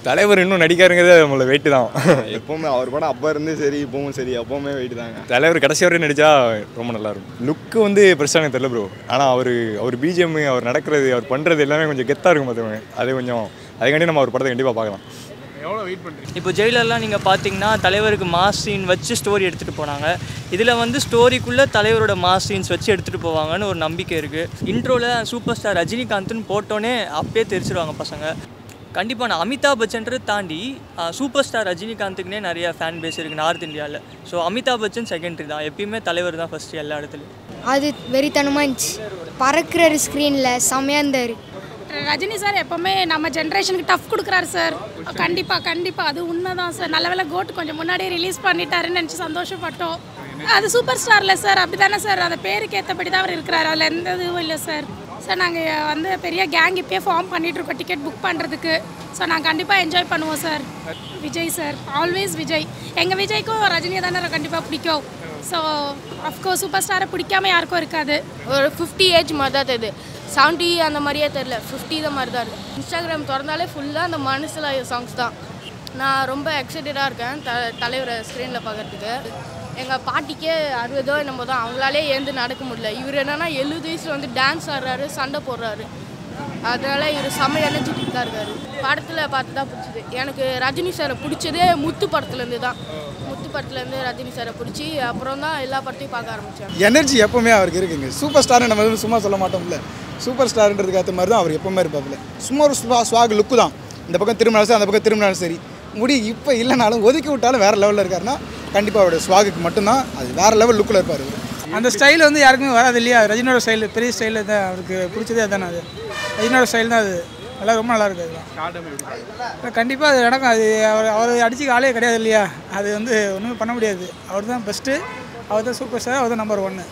தலைவர் இன்னும் நடிக்காருங்கிறதே நம்மள வெயிட்டு தான் எப்பவுமே அவர் படம் அப்போ இருந்தே சரி இப்பவும் சரி எப்பவுமே வெயிட் தாங்க தலைவர் கடைசி வரையும் நடித்தா ரொம்ப நல்லா இருக்கும் லுக்கு வந்து பெருசாக எனக்கு தெரியல ப்ரோ ஆனால் அவர் அவர் பிஜிஎம் அவர் நடக்கிறது அவர் பண்ணுறது எல்லாமே கொஞ்சம் கெத்தாக இருக்கும் பார்த்துக்கோங்க அது கொஞ்சம் அதுக்காண்டி நம்ம அவர் படத்தை கண்டிப்பாக பார்க்கலாம் எவ்வளோ வெயிட் பண்ணுறீங்க இப்போ ஜெயிலர்லாம் நீங்கள் பார்த்தீங்கன்னா தலைவருக்கு மாஸ் சீன் வச்சு ஸ்டோரி எடுத்துகிட்டு போனாங்க இதில் வந்து ஸ்டோரிக்குள்ளே தலைவரோட மாஸ் சீன்ஸ் வச்சு எடுத்துகிட்டு போவாங்கன்னு ஒரு நம்பிக்கை இருக்குது இன்ட்ரோவில் சூப்பர் ஸ்டார் ரஜினிகாந்த்னு போட்டோன்னே அப்பயே தெரிச்சிருவாங்க பசங்க கண்டிப்பாக நான் அமிதாப் பச்சன்றது தாண்டி சூப்பர் ஸ்டார் ரஜினிகாந்துக்குனே நிறைய ஃபேன் பேஸ் இருக்குது நார்த் இந்தியாவில் ஸோ அமிதாப் பச்சன் செகண்டரி தான் எப்பயுமே தலைவர் தான் ஃபஸ்ட்டு எல்லா இடத்துலையும் அது வெறித்தனமாக இருந்துச்சு பறக்கிற ஸ்க்ரீனில் செம்மையாக இருந்தார் ரஜினி சார் எப்போவுமே நம்ம ஜென்ரேஷனுக்கு டஃப் கொடுக்குறாரு சார் கண்டிப்பாக கண்டிப்பாக அது உண்மைதான் சார் நல்ல வேளை கோட் கொஞ்சம் முன்னாடியே ரிலீஸ் பண்ணிட்டாருன்னு நினச்சி சந்தோஷப்பட்டோம் அது சூப்பர் ஸ்டார்ல சார் அப்படி தானே சார் அந்த பேருக்கு ஏற்றபடி தான் அவர் இருக்கிறாரு அதில் எந்த இதுவும் இல்லை சார் சார் நாங்கள் வந்து பெரிய கேங் இப்பயே ஃபார்ம் பண்ணிகிட்ருக்கோம் டிக்கெட் புக் பண்ணுறதுக்கு ஸோ நாங்கள் கண்டிப்பாக என்ஜாய் பண்ணுவோம் sir Vijay sir always Vijay எங்கள் விஜய்க்கும் ரஜினியை தானே கண்டிப்பாக பிடிக்கும் ஸோ அஃப்கோர்ஸ் சூப்பர் ஸ்டாரை பிடிக்காம யாருக்கும் இருக்காது ஒரு ஃபிஃப்டி ஏஜ் மாதிரி தான் தெரியுது செவன்ட்டி அந்த மாதிரியே தெரில ஃபிஃப்டி தான் மாதிரி தான் இருக்குது இன்ஸ்டாகிராம் திறந்தாலே ஃபுல்லாக அந்த மனசில் சாங்ஸ் தான் நான் ரொம்ப எக்ஸைட்டடாக இருக்கேன் த தலைவரை ஸ்க்ரீனில் பார்க்கறதுக்கு எங்கள் பாட்டிக்கே அறுபதோ என்னமோ தான் அவங்களாலே எழுந்து நடக்க முடியல இவர் என்னன்னா எழுபது வயசில் வந்து டான்ஸ் ஆடுறாரு சண்டை போடுறாரு அதனால இவர் செம்ம எனர்ஜெட்டிக்காக இருக்காரு படத்தில் பார்த்து தான் பிடிச்சது எனக்கு ரஜினி சாரை பிடிச்சதே முத்து படத்துலேருந்து தான் முத்து படத்துலேருந்து ரஜினி சாரை பிடிச்சி அப்புறம் தான் எல்லா படத்தையும் பார்க்க ஆரம்பித்தேன் எனர்ஜி எப்பவுமே அவருக்கு இருக்குங்க சூப்பர் ஸ்டார் நம்ம வந்து சும்மா சொல்ல மாட்டோம்ல சூப்பர் ஸ்டார்ன்றதுக்கு ஏற்ற மாதிரி தான் அவர் எப்பவுமே இருப்பாப்புல சும்மா ஒரு ஸ்வா ஸ்வாக் லுக்கு தான் இந்த பக்கம் திரும்பினாலும் சரி அந்த பக்கம் திரும்பினாலும் சரி முடி இப்போ இல்லைனாலும் ஒதுக்கி விட்டாலும் வேறு லெவலில் இருக்காருன்னா கண்டிப்பாக அவரோட ஸ்வாகுக்கு மட்டும்தான் அது வேறு லெவல் லுக்கில் இருப்பார் அவர் அந்த ஸ்டைல் வந்து யாருக்குமே வராது இல்லையா ரஜினியோட ஸ்டைல் பெரிய ஸ்டைலில் தான் அவருக்கு பிடிச்சதே அதானே அது ரஜினியோட ஸ்டைல் தான் அது எல்லாம் ரொம்ப நல்லா இருக்குது அதெல்லாம் கண்டிப்பாக அது நடக்கும் அது அவர் அவர் அடிச்சுக்க ஆளே கிடையாது இல்லையா அது வந்து ஒன்றுமே பண்ண முடியாது அவர் தான் பெஸ்ட்டு அவர் தான் சூப்பர் ஸ்டார் அவர் தான் நம்பர் ஒன்று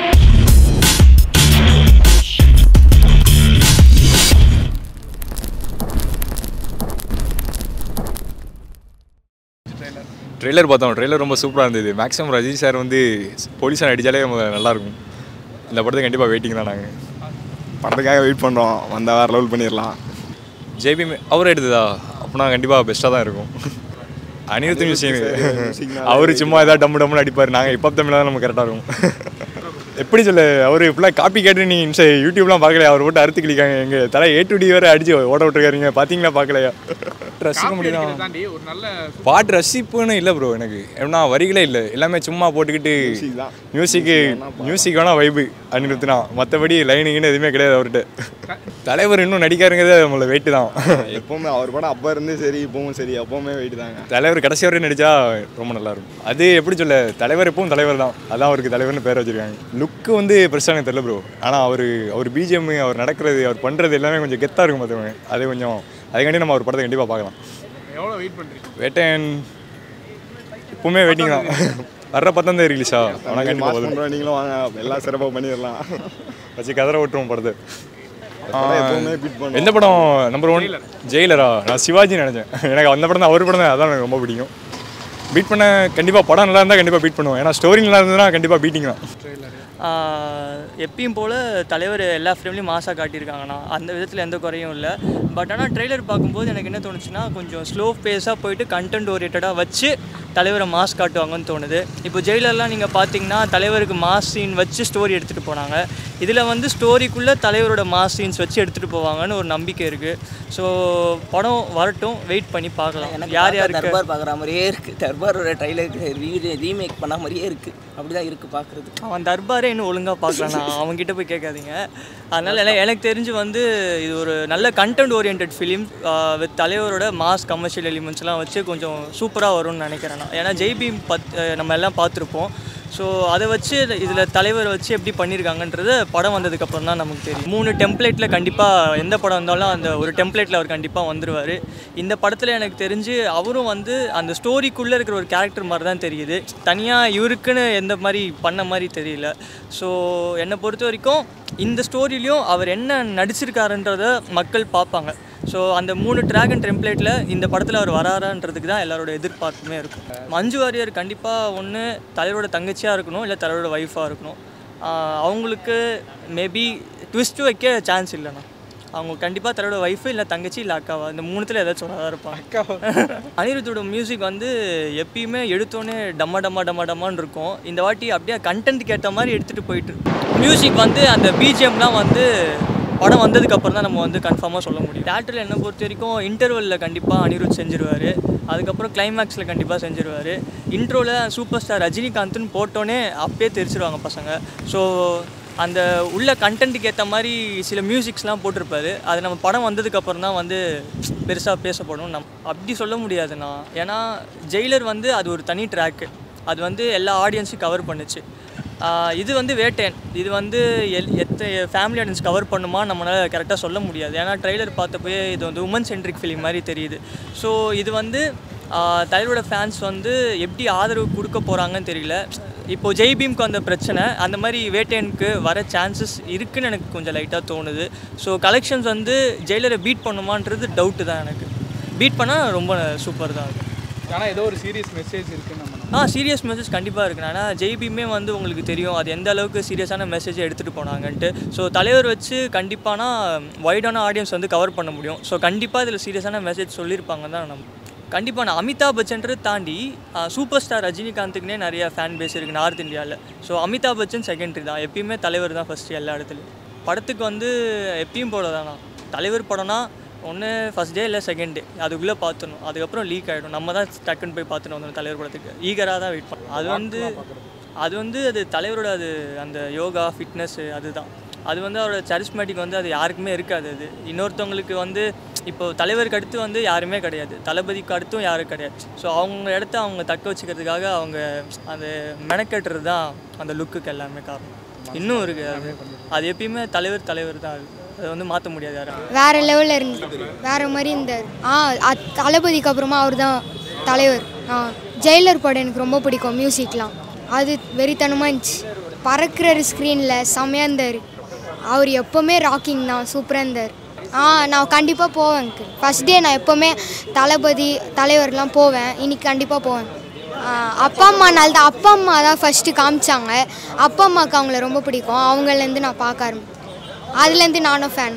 ட்ரெய்லர் பார்த்தோம் ட்ரெய்லர் ரொம்ப சூப்பராக இருந்தது மேக்ஸிமம் ரஜினி சார் வந்து போலீஸாக நடித்தாலே நம்ம நல்லாயிருக்கும் இந்த படத்துக்கு கண்டிப்பாக வெயிட்டிங் தான் நாங்கள் படத்துக்காக வெயிட் பண்ணுறோம் வந்தால் வேறு லெவல் பண்ணிடலாம் ஜேபி அவர் எடுத்ததா அப்படின்னா கண்டிப்பாக பெஸ்ட்டாக தான் இருக்கும் அனிருத் மியூசியம் அவர் சும்மா ஏதாவது டம்மு டம்முன்னு அடிப்பார் நாங்கள் இப்போ தமிழ் தான் நம்ம கரெக்டாக இருக்கும் எப்படி சொல்ல அவர் ஃபுல்லாக காப்பி கேட்டு நீங்கள் இன்ஸ்டா யூடியூப்லாம் பார்க்கலையா அவர் போட்டு அறுத்து கிளிக்காங்க எங்கள் தலை ஏ டு டி வேறு அடிச்சு ஓட விட்டுருக்காருங்க பார்த்தீங்களா பார்க்கலையா ரசிக்க முடியும் தாண்டி ஒரு நல்ல பாட்டு ரசிப்புன்னு இல்லை ப்ரோ எனக்கு ஏன்னா வரிகளே இல்லை எல்லாமே சும்மா போட்டுக்கிட்டு தான். மியூசிக்கு மியூசிக் வேணா வைபு அனிருத்னா மற்றபடி லைனுங்கன்னு எதுவுமே கிடையாது அவர்கிட்ட தலைவர் இன்னும் நடிக்காருங்கிறதே நம்மள வெயிட்டு தான் எப்பவுமே அவர் படம் அப்போ இருந்தே சரி இப்பவும் சரி எப்பவுமே வெயிட் தாங்க தலைவர் கடைசி வரையும் நடித்தா ரொம்ப நல்லா இருக்கும் அது எப்படி சொல்ல தலைவர் எப்பவும் தலைவர் தான் அதான் அவருக்கு தலைவர்னு பேர் வச்சிருக்காங்க லுக்கு வந்து பெருசாக எனக்கு தெரியல ப்ரோ ஆனால் அவர் அவர் பிஜிஎம் அவர் நடக்கிறது அவர் பண்ணுறது எல்லாமே கொஞ்சம் கெத்தாக இருக்கும் பார்த்துக்கோங்க அது கொஞ்சம் அதுக்காண்டி நம்ம அவர் படத்தை கண்டிப்பாக பார்க்கலாம் எவ்வளோ வெயிட் பண்ணுறீங்க வேட்டையன் எப்பவுமே வெயிட்டிங் தான் வர்ற பத்தாம் தேதி ரிலீஸா ஆனால் மாஸ் கண்டிப்பாக வரும் பண்ணுறோம் நீங்களும் வாங்க எல்லாம் சிறப்பாக பண்ணிடலாம் வச்சு கதற விட்டுருவோம் படத்தை படம் எப்பவுமே beat பண்ணுவோம். எந்த படம் நம்பர் ஒன் ஜெயிலரா நான் சிவாஜி நினச்சேன் எனக்கு அந்த படம் தான் அவர் படம் தான் அதான் எனக்கு ரொம்ப பிடிக்கும் பீட் பண்ண கண்டிப்பாக படம் நல்லா இருந்தால் கண்டிப்பாக பீட் பண்ணுவோம் ஏன்னா ஸ்டோரி நல்லா இருந்ததுன்னா கண்டிப்பாக பீட்டிங் தான் ஆஹ் எப்பயும் போல் தலைவர் எல்லா ஃப்ரேம்லேயும் மாசாக காட்டியிருக்காங்கண்ணா அந்த விதத்தில் எந்த குறையும் இல்லை பட் ஆனால் ட்ரெய்லர் பார்க்கும்போது எனக்கு என்ன தோணுச்சுன்னா கொஞ்சம் ஸ்லோ பேஸாக போயிட்டு கண்டென்ட் ஓரியன்டாக வச்சு தலைவரை மாஸ் காட்டுவாங்கன்னு தோணுது இப்போ ஜெயிலர்லாம் நீங்கள் பார்த்தீங்கன்னா தலைவருக்கு மாஸ் சீன் வச்சு ஸ்டோரி எடுத்துகிட்டு போனாங்க இதில் வந்து ஸ்டோரிக்குள்ளே தலைவரோட மாஸ் சீன்ஸ் வச்சு எடுத்துகிட்டு போவாங்கன்னு ஒரு நம்பிக்கை இருக்குது ஸோ படம் வரட்டும் வெயிட் பண்ணி பார்க்கலாம் எனக்கு யார் பார்த்தா யாருக்கு தர்பார் பார்க்குற மாதிரியே இருக்குது தர்பாரோட ட்ரைலருக்கு ரீ ரீமேக் பண்ண மாதிரியே இருக்குது அப்படி தான் இருக்குது பார்க்குறதுக்கு அவன் தர்பாரே இன்னும் ஒழுங்காக பார்க்கலண்ணா அவன்கிட்ட போய் கேட்காதீங்க அதனால் எனக்கு எனக்கு தெரிஞ்சு வந்து இது ஒரு நல்ல கண்டென்ட் ஓரியன்ட் ஃபிலிம் வித் தலைவரோட மாஸ் கமர்ஷியல் எலிமெண்ட்ஸ்லாம் வச்சு கொஞ்சம் சூப்பராக வரும்னு நினைக்கிறேன் நான் ஏன்னா ஜெய்பீம் பத் அஹ் நம்ம எல்லாம் பார்த்துருப்போம் ஸோ அதை வச்சு இதில் தலைவர் வச்சு எப்படி பண்ணியிருக்காங்கன்றது படம் வந்ததுக்கப்புறம் தான் நமக்கு தெரியும் மூணு டெம்ப்ளேட்டில் கண்டிப்பாக எந்த படம் வந்தாலும் அந்த ஒரு டெம்ப்ளேட்டில் அவர் கண்டிப்பாக வந்துருவார் இந்த படத்தில் எனக்கு தெரிஞ்சு அவரும் வந்து அந்த ஸ்டோரிக்குள்ளே இருக்கிற ஒரு கேரக்டர் மாதிரி தான் தெரியுது தனியாக இவருக்குன்னு எந்த மாதிரி பண்ண மாதிரி தெரியல ஸோ என்னை பொறுத்த வரைக்கும் இந்த ஸ்டோரிலையும் அவர் என்ன நடிச்சிருக்காருன்றத மக்கள் பார்ப்பாங்க ஸோ அந்த மூணு ட்ராகன் டெம்ப்ளேட்டில் இந்த படத்தில் அவர் வராரான்றதுக்கு தான் எல்லாரோட எதிர்பார்ப்புமே இருக்கும் மஞ்சு வாரியர் கண்டிப்பாக ஒன்று தலைவரோட தங்கச்சியாக இருக்கணும் இல்லை தலைவரோட ஒய்ஃபாக இருக்கணும் ஆஹ் அவங்களுக்கு மேபி ட்விஸ்ட் வைக்க சான்ஸ் இல்லைண்ணா அவங்க கண்டிப்பாக தன்னோட ஒய்ஃபு இல்லை தங்கச்சி இல்லை அக்காவா இந்த மூணுத்தில் ஏதாச்சும் ஒன்றா தான் இருப்பாங்க அக்காவா அனிருத்தோட மியூசிக் வந்து எப்பயுமே எடுத்தோன்னே டம்ம டம்ம டம்ம டம்மான்னு இருக்கும் இந்த வாட்டி அப்படியே கண்டென்ட்டுக்கு ஏற்ற மாதிரி எடுத்துகிட்டு போயிட்டு மியூசிக் வந்து அந்த பிஜிஎம்லாம் வந்து படம் வந்ததுக்கு அப்புறம் தான் நம்ம வந்து கன்ஃபார்மாக சொல்ல முடியும் தேட்டரில் என்னை பொறுத்த வரைக்கும் இன்டர்வலில் கண்டிப்பாக அனிருத் செஞ்சிருவார் அதுக்கப்புறம் கிளைமேக்ஸில் கண்டிப்பாக செஞ்சிருவார் இன்ட்ரோவில் சூப்பர் ஸ்டார் ரஜினிகாந்த்னு போட்டோன்னே அப்பயே தெரிச்சிருவாங்க பசங்க ஸோ அந்த உள்ள கண்டென்ட்டுக்கு ஏற்ற மாதிரி சில மியூசிக்ஸ்லாம் போட்டிருப்பாரு அது நம்ம படம் வந்ததுக்கப்புறம் தான் வந்து பெருசாக பேசப்படும் நம் அப்படி சொல்ல முடியாதுண்ணா ஏன்னா ஜெயிலர் வந்து அது ஒரு தனி ட்ராக்கு அது வந்து எல்லா ஆடியன்ஸையும் கவர் பண்ணுச்சு ஆஹ் இது வந்து வேட்டையன் இது வந்து எல் எத்த ஃபேமிலி ஆடியன்ஸ் கவர் பண்ணுமா நம்மளால் கரெக்டாக சொல்ல முடியாது ஏன்னா ட்ரெய்லர் பார்த்தப்போயே இது வந்து உமன் சென்ட்ரிக் ஃபிலிம் மாதிரி தெரியுது ஸோ இது வந்து ஆஹ் தலைவரோட ஃபேன்ஸ் வந்து எப்படி ஆதரவு கொடுக்க போகிறாங்கன்னு தெரியல இப்போது ஜெய் பீம்க்கு வந்த பிரச்சனை அந்த மாதிரி வேட்டையனுக்கு வர சான்சஸ் இருக்குன்னு எனக்கு கொஞ்சம் லைட்டாக தோணுது ஸோ கலெக்ஷன்ஸ் வந்து ஜெயிலரை பீட் பண்ணுமான்றது டவுட்டு தான் எனக்கு பீட் பண்ணால் ரொம்ப சூப்பர் தான் அது ஆனால் ஏதோ ஒரு சீரியஸ் மெசேஜ் இருக்குன்னு நம்ம நம்புறோம். ஆ சீரியஸ் மெசேஜ் கண்டிப்பாக இருக்கு ஆனால் ஜெய்பீமே வந்து உங்களுக்கு தெரியும் அது எந்த அளவுக்கு சீரியஸான மெசேஜை எடுத்துகிட்டு போனாங்கன்ட்டு ஸோ தலைவர் வச்சு கண்டிப்பானா வைடான ஆடியன்ஸ் வந்து கவர் பண்ண முடியும் ஸோ கண்டிப்பாக இதில் சீரியஸான மெசேஜ் சொல்லியிருப்பாங்க தான் நம்ம கண்டிப்பாக நான் அமிதாப் பச்சன்றது தாண்டி சூப்பர் ஸ்டார் ரஜினிகாந்துக்குனே நிறைய ஃபேன் பேஸ் இருக்குது நார்த் இந்தியாவில் ஸோ அமிதாப் பச்சன் செகண்டரி தான் எப்பயுமே தலைவர் தான் ஃபஸ்ட்டு எல்லா இடத்துலையும் படத்துக்கு வந்து எப்பயும் போல தானா தலைவர் படம்னா ஒன்று ஃபஸ்ட் டே இல்லை செகண்ட் டே அதுக்குள்ளே பார்த்துடணும் அதுக்கப்புறம் லீக் ஆகிடும் நம்ம தான் டக்குன்னு போய் பார்த்துட்டு வந்துடும் தலைவர் படத்துக்கு ஈகராக தான் வெயிட் பண்ணணும் அது வந்து அது வந்து அது தலைவரோட அது அந்த யோகா ஃபிட்னஸ்ஸு அதுதான் அது வந்து அவரோட சரிஸ்மேட்டிக் வந்து அது யாருக்குமே இருக்காது அது இன்னொருத்தவங்களுக்கு வந்து இப்போ தலைவருக்கு அடுத்து வந்து யாருமே கிடையாது தளபதிக்கு அடுத்தும் யாரும் கிடையாது ஸோ அவங்க இடத்த அவங்க தக்க வச்சுக்கிறதுக்காக அவங்க அந்த மெனக்கட்டுறது தான் அந்த லுக்குக்கு எல்லாமே காரணம் இன்னும் இருக்குது அது அது எப்பயுமே தலைவர் தலைவர் தான் அது அதை வந்து மாற்ற முடியாது யாரும் வேற லெவலில் இருந்து வேற மாதிரி இருந்தார் ஆ அத்- தளபதிக்கு அப்புறமா அவர் தான் தலைவர் ஆ ஜெயிலர் படம் எனக்கு ரொம்ப பிடிக்கும் மியூசிக்லாம் அது வெறித்தனமாக இருந்துச்சு பறக்கிற ஸ்க்ரீனில் செம்மையாக இருந்தார் அவர் எப்போவுமே ராக்கிங் தான் சூப்பராக இருந்தார் ஆ நான் கண்டிப்பாக போவேன் ஃபஸ்ட் டே நான் எப்போவுமே தளபதி தலைவர்லாம் போவேன் இன்னைக்கு கண்டிப்பாக போவேன் ஆ, அப்பா அம்மானால தான் அப்பா அம்மா தான் ஃபஸ்ட்டு காமிச்சாங்க அப்பா அம்மாவுக்கு அவங்கள ரொம்ப பிடிக்கும் அவங்களேருந்து நான் பார்க்க ஆரம்பிச்சேன் அதுலேருந்து நானும் ஃபேன்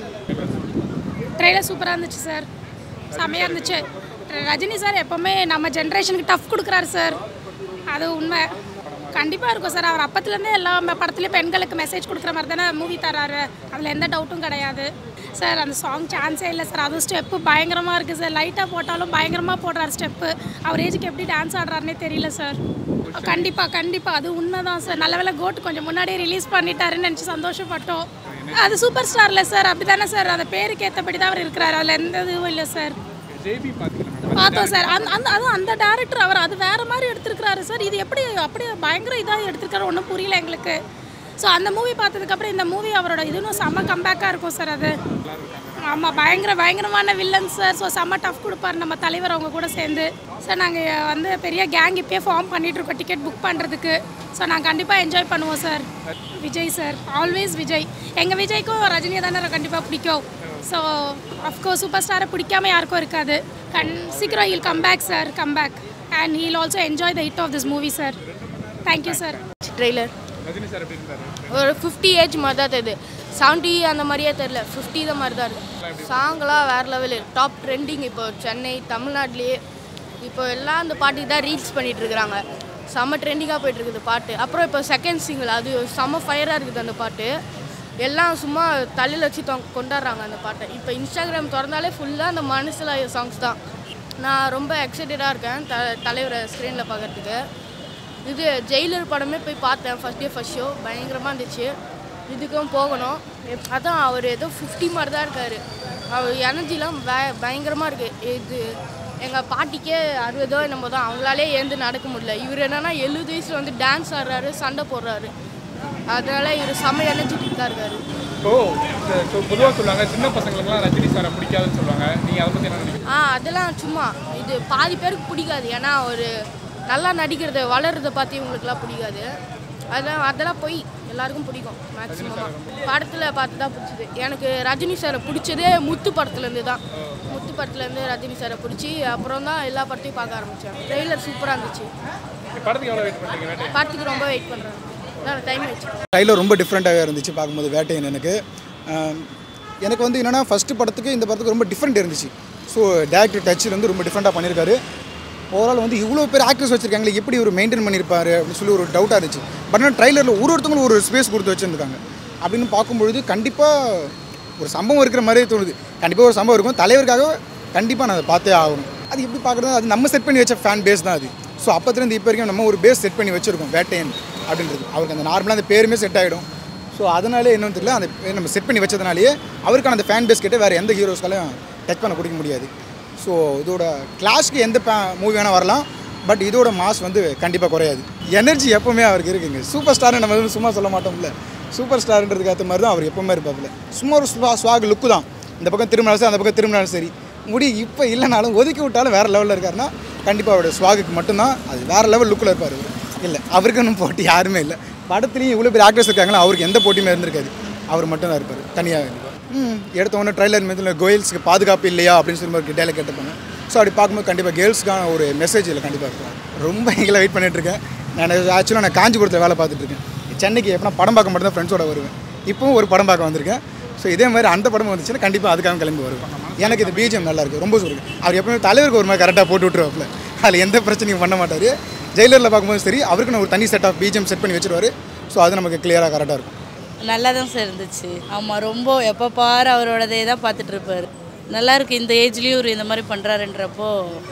ட்ரெய்லர் சூப்பராக இருந்துச்சு சார் செம்மையாக இருந்துச்சு ரஜினி சார் எப்போவுமே நம்ம ஜென்ரேஷனுக்கு டஃப் கொடுக்குறாரு சார் அது உண்மை கண்டிப்பாக இருக்கும் சார் அவர் அப்பத்துலேருந்தே எல்லா ம- படத்துலையும் பெண்களுக்கு மெசேஜ் கொடுக்குற மாதிரி தானே மூவி தராரு அதில் எந்த டவுட்டும் கிடையாது சார் அந்த சாங் சான்ஸே இல்லை சார் அதுவும் ஸ்டெப்பு பயங்கரமாக இருக்குது சார் லைட்டாக போட்டாலும் பயங்கரமாக போடுறாரு ஸ்டெப்பு அவர் ஏஜுக்கு எப்படி டான்ஸ் ஆடுறாருனே தெரியல சார் கண்டிப்பாக கண்டிப்பாக அது உண்மை தான் சார் நல்ல வேளை கோட் கொஞ்சம் முன்னாடியே ரிலீஸ் பண்ணிட்டாருன்னு நினச்சி சந்தோஷப்பட்டோம் அது சூப்பர் ஸ்டார்ல சார் அப்படி தானே சார் அந்த பேருக்கு ஏற்றபடி தான் அவர் இருக்கிறாரு அதில் எந்த இதுவும் இல்லை சார் ஜேபி பார்த்தீங்களா பார்த்தோம் சார் அந்த அந்த அதுவும் அந்த டேரக்டர் அவர் அது வேற மாதிரி எடுத்திருக்கிறாரு சார் இது எப்படி அப்படியே பயங்கர இதாக எடுத்திருக்காரு ஒன்றும் புரியல எங்களுக்கு ஸோ அந்த மூவி பார்த்ததுக்கப்புறம் இந்த மூவி அவரோட இதுவும் செம்ம கம்பேக்காக இருக்கும் சார் அது ஆமாம் பயங்கர பயங்கரமான வில்லன் சார் ஸோ செம்ம டஃப் கொடுப்பாரு நம்ம தலைவர் அவங்க கூட சேர்ந்து சார் நாங்கள் வந்து பெரிய கேங் இப்பயே ஃபார்ம் பண்ணிட்டு இருக்கோம் டிக்கெட் புக் பண்ணுறதுக்கு ஸோ நாங்கள் கண்டிப்பாக என்ஜாய் பண்ணுவோம் sir Vijay sir always Vijay எங்கள் விஜய்க்கும் ரஜினியை தானே கண்டிப்பாக பிடிக்கும் ஸோ அஃப்கோர்ஸ் சூப்பர் ஸ்டாரை பிடிக்காம யாருக்கும் இருக்காது கண் சீக்கிரம் heal come back sir come back and heal also enjoy the hit of this movie sir thank you sir trailer Rajini sir எப்படி இருந்தாரு ஒரு ஃபிஃப்டி ஏஜ் மாதிரி தான் தெரியுது செவன்ட்டி அந்த மாதிரியே தெரில ஃபிஃப்டி தான் மாதிரி தான் இருக்குது சாங்கெலாம் வேறு லெவலு டாப் ட்ரெண்டிங் இப்போ சென்னை தமிழ்நாட்டிலேயே இப்போ எல்லாம் அந்த பாட்டுக்கு தான் ரீல்ஸ் பண்ணிட்டு இருக்கிறாங்க செம்ம ட்ரெண்டிங்காக போயிட்டு இருக்குது பாட்டு அப்புறம் இப்போ செகண்ட் சிங்கிள் அது செம்ம ஃபயராக இருக்குது அந்த பாட்டு எல்லாம் சும்மா தலையில் வச்சு தொ- கொண்டாடுறாங்க அந்த பாட்டை இப்போ இன்ஸ்டாகிராம் திறந்தாலே ஃபுல்லாக அந்த மனசில் சாங்ஸ் தான் நான் ரொம்ப எக்ஸைட்டடாக இருக்கேன் த தலைவரை ஸ்க்ரீனில் பார்க்கறதுக்கு இது ஜெயிலர் படமே போய் பார்த்தேன் ஃபர்ஸ்ட் டே ஃபர்ஸ்ட் ஷோ பயங்கரமாக இருந்துச்சு இதுக்கும் போகணும் எப்- அதான் அவர் ஏதோ ஃபிஃப்டி மாதிரி தான் இருக்கார் அவர் எனர்ஜிலாம் பய பயங்கரமாக இருக்குது இது எங்கள் பாட்டிக்கே அறுபதோ என்னமோ தான் அவங்களாலே எழுந்து நடக்க முடியல இவர் என்னன்னா எழுபது வயசில் வந்து டான்ஸ் ஆடுறாரு சண்டை போடுறாரு அதனால இவர் செம்ம எனர்ஜெட்டிக்காக இருக்காரு இப்போ பொதுவாக சொல்லுவாங்க சின்ன பசங்களுக்குலாம் ரஜினி சாரை பிடிக்காதுன்னு சொல்லுவாங்க நீங்கள் அதை பற்றி என்ன நினைக்கிறீங்க ஆ அதெல்லாம் சும்மா இது பாதி பேருக்கு பிடிக்காது ஏன்னா ஒரு நல்லா நடிக்கிறத வளர்றத பார்த்து இவங்களுக்குலாம் பிடிக்காது அதெல்லாம் அதெல்லாம் போய் எல்லாருக்கும் பிடிக்கும் மேக்ஸிமமாக படத்தில் பார்த்து தான் பிடிச்சது எனக்கு ரஜினி சாரை பிடிச்சதே முத்து படத்துலேருந்து தான் முத்து படத்துலேருந்து ரஜினி சாரை பிடிச்சி அப்புறம் தான் எல்லா படத்தையும் பார்க்க ஆரம்பித்தேன் ட்ரெய்லர் சூப்பராக இருந்துச்சு படத்துக்கு எவ்வளோ வெயிட் பண்ணுறீங்க வேட்டை படத்துக்கு ரொம்ப வெயிட் பண்ணுறேன் டைம் ஆயிடுச்சு ட்ரைலர் ரொம்ப டிஃப்ரெண்ட்டாகவே இருந்துச்சு பார்க்கும்போது வேட்டையன் எனக்கு ஆம், எனக்கு வந்து என்னென்னா ஃபஸ்ட்டு படத்துக்கு இந்த படத்துக்கு ரொம்ப டிஃப்ரெண்ட் இருந்துச்சு ஸோ டேரக்டர் டச்சில் வந்து ரொம்ப டிஃப்ரெண்ட்டாக பண்ணியிருக்காரு ஓவரால் வந்து இவ்வளோ பேர் ஆக்டர்ஸ் வச்சிருக்காங்களே எப்படி ஒரு மெயின்டைன் பண்ணியிருப்பாரு அப்படின்னு சொல்லி ஒரு டவுட்டாக இருந்துச்சு பட் ஆனால் ட்ரைலரில் ஒரு ஒருத்தவங்களும் ஒரு ஸ்பேஸ் கொடுத்து வச்சுருந்துருக்காங்க அப்படின்னு பார்க்கும்பொழுது கண்டிப்பாக ஒரு சம்பவம் இருக்கிற மாதிரியே தோணுது கண்டிப்பாக ஒரு சம்பவம் இருக்கும் தலைவருக்காக கண்டிப்பாக நான் அதை பார்த்தே ஆகணும் அது எப்படி பார்க்குறது அது நம்ம செட் பண்ணி வச்ச ஃபேன் பேஸ் தான் அது ஸோ அப்போத்துலேருந்து இப்போ வரைக்கும் நம்ம ஒரு பேஸ் செட் பண்ணி வச்சுருக்கோம் வேட்டையன் அப்படின்றது அவருக்கு அந்த நார்மலாக அந்த பேருமே செட் ஆகிடும் ஸோ அதனாலே என்னன்னு தெரியல அந்த பேர் நம்ம செட் பண்ணி வச்சதுனாலேயே அவருக்கான அந்த ஃபேன் பேஸ் கிட்ட வேறு எந்த ஹீரோஸ்காலையும் டச் பண்ண கொடுக்க முடியாது ஸோ இதோட கிளாஸ்க்கு எந்த மூவி வேணால் வரலாம் பட் இதோட மாஸ் வந்து கண்டிப்பாக குறையாது எனர்ஜி எப்போவுமே அவருக்கு இருக்குங்க சூப்பர் ஸ்டார் நம்ம வந்து சும்மா சொல்ல மாட்டோம்ல சூப்பர் ஸ்டார்ன்றதுக்கு ஏற்ற மாதிரி தான் அவர் எப்போவுமே இருப்பாப்புல சும்மா ஒரு ஸ்வா ஸ்வாக் லுக்கு தான் இந்த பக்கம் திரும்பினாலும் சரி அந்த பக்கம் திரும்பினாலும் சரி முடி இப்போ இல்லைனாலும் ஒதுக்கி விட்டாலும் வேறு லெவலில் இருக்காருன்னா கண்டிப்பாக அவரோட ஸ்வாகுக்கு மட்டும்தான் அது வேறு லெவல் லுக்கில் இருப்பார் அவர் இல்லை அவருக்குன்னு போட்டி யாருமே இல்லை படத்துலேயும் இவ்வளோ பேர் ஆக்டர்ஸ் இருக்காங்களா அவருக்கு எந்த போட்டியுமே இருந்திருக்காது அவர் மட்டும்தான் இருப்பார் தனியாக ம் எடுத்த உடனே ட்ரைலர் மீதில் கோயில்ஸ்க்கு பாதுகாப்பு இல்லையா அப்படின்னு சொல்லி ஒரு டேலை கேட்டுப்பாங்க ஸோ அப்படி பார்க்கும்போது கண்டிப்பாக கேர்ள்ஸ்க்கான ஒரு மெசேஜ் இதில் கண்டிப்பாக இருக்கும் ரொம்ப எங்களை வெயிட் பண்ணிட்டு இருக்கேன் நான் ஆக்சுவலாக நான் காஞ்சிபுரத்தில் வேலை பார்த்துட்டு இருக்கேன் சென்னைக்கு எப்படின்னா படம் பார்க்க மட்டும் தான் ஃப்ரெண்ட்ஸோட வருவேன் இப்போவும் ஒரு படம் பார்க்க வந்திருக்கேன் ஸோ இதே மாதிரி அந்த படம் வந்துச்சுன்னா கண்டிப்பாக அதுக்காக கிளம்பி வருவேன் எனக்கு இது பிஜிஎம் நல்லா இருக்கு ரொம்ப சொல்லுங்க அவர் எப்பவுமே தலைவருக்கு ஒரு மாதிரி கரெக்டாக போட்டு விட்டுருவாப்புல அதில் எந்த பிரச்சனையும் பண்ண மாட்டார் ஜெயிலரில் பார்க்கும்போது சரி அவருக்குன்னு ஒரு தனி செட் ஆஃப் பிஜிஎம் செட் பண்ணி வச்சிருவாரு ஸோ அது நமக்கு கிளியராக கரெக்டாக இருக்கும் நல்லா தான் சார் இருந்துச்சு ஆமாம் ரொம்ப எப்போ பாரு அவரோடதே தான் பார்த்துட்டு இருப்பார் நல்லா இருக்கு இந்த ஏஜ்லேயும் இவர் இந்த மாதிரி பண்ணுறாருன்றப்போ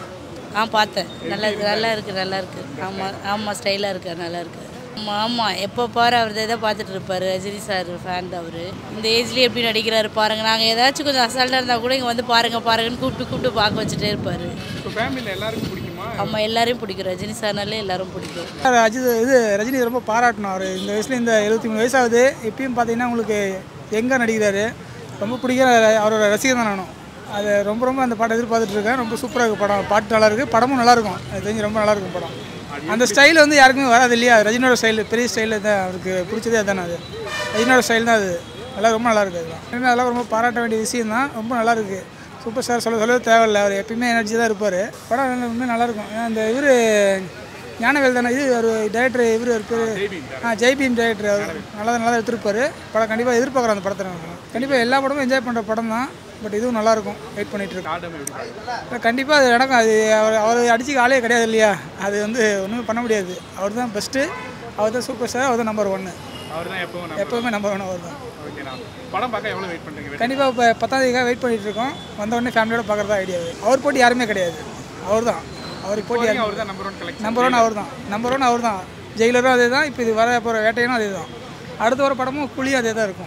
ஆ பார்த்தேன் நல்லா இருக்கு நல்லா இருக்கு நல்லா இருக்கு ஆமாம் ஆமாம் ஸ்டைலாக இருக்கு நல்லா இருக்கு ஆமாம் ஆமாம் எப்போ பாரு அவரதே தான் பார்த்துட்டு இருப்பார் ரஜினி சார் ஃபேன் தான் அவர் இந்த ஏஜ்லேயே எப்படி நடிக்கிறாரு பாருங்கள் நாங்கள் ஏதாச்சும் கொஞ்சம் அசால்ட்டாக இருந்தால் கூட இங்கே வந்து பாருங்க பாருங்கன்னு கூப்பிட்டு கூப்பிட்டு பார்க்க வச்சுட்டே இருப்பார் இப்போ ஃபேமிலியில் எல்லாருக்கும் பிடிக்குமா ஆமாம் எல்லாரையும் பிடிக்கும் ரஜினி சார்னாலே எல்லாரும் பிடிக்கும் சார் அஜித் இது ரஜினி ரொம்ப பாராட்டணும் அவர் இந்த வயசுல இந்த எழுபத்தி மூணு வயசாகுது இப்பயும் பார்த்தீங்கன்னா உங்களுக்கு எங்கே நடிக்கிறாரு ரொம்ப பிடிக்கிற அவரோட ரசிகர் தான் நானும் அது ரொம்ப ரொம்ப அந்த பாட்டை எதிர்பார்த்துட்டு இருக்கேன் ரொம்ப சூப்பராக இருக்குது படம் பாட்டு நல்லா இருக்குது படமும் நல்லா இருக்கும் அது தெரிஞ்சு ரொம்ப நல்லா இருக்கும் படம் அந்த ஸ்டைல் வந்து யாருக்குமே வராது இல்லையா ரஜினியோட ஸ்டைல் பெரிய ஸ்டைல் தான் அவருக்கு பிடிச்சதே அதுதானே அது ரஜினியோட ஸ்டைல் தான் அது அதெல்லாம் ரொம்ப நல்லா இருக்குது அதெல்லாம் ஏன்னா அதெல்லாம் ரொம்ப பாராட்ட வேண்டிய விஷயம் தான் ரொம்ப நல்லா இருக்குது சூப்பர் ஸ்டார் சொல்ல சொல்ல தேவையில்லை அவர் எப்பயுமே எனர்ஜி தான் இருப்பார் படம் நல்லா- ரொம்ப நல்லா இருக்கும் ஏன்னா இந்த இவர் ஞானவேல் தானே இது ஒரு டேரக்டர் இவர் ஒரு பேர் ஆ ஜெய்பீம் டேரக்டர் அவர் நல்லா நல்லா எடுத்திருப்பாரு படம் கண்டிப்பாக எதிர்பார்க்குறேன் அந்த படத்தை நான் கண்டிப்பாக எல்லா படமும் என்ஜாய் பண்ணுற படம் தான் பட் இதுவும் நல்லாயிருக்கும் வெயிட் பண்ணிட்டு இருக்கேன் கண்டிப்பாக அது நடக்கும் அது அவர் அவர் அடிச்சுக்க ஆளே கிடையாது இல்லையா அது வந்து ஒன்றுமே பண்ண முடியாது அவர் தான் பெஸ்ட்டு அவர் தான் சூப்பர் ஸ்டார் அவர் தான் நம்பர் ஒன்று அவர் தான் எப்பவும் எப்போவுமே நம்பர் ஒன் அவர் தான் ஓகேண்ணா படம் பார்க்க எவ்வளோ வெயிட் பண்ணுறீங்க கண்டிப்பாக இப்போ பத்தாம் தேதிக்காக வெயிட் பண்ணிட்டு இருக்கோம் வந்த உடனே ஃபேமிலியோட பார்க்குறதா ஐடியா அவர் போட்டி யாருமே கிடையாது அவர் தான் அவர் போட்டி வரைக்கும் அவர் தான் number one collect number one அவர் தான் நம்பர் ஒன் அவர் தான் ஜெயிலரும் அதே தான் இப்போ இது வர போகிற வேட்டையனும் அதே தான் அடுத்த வர படமும் புலியும் அதே தான் இருக்கும்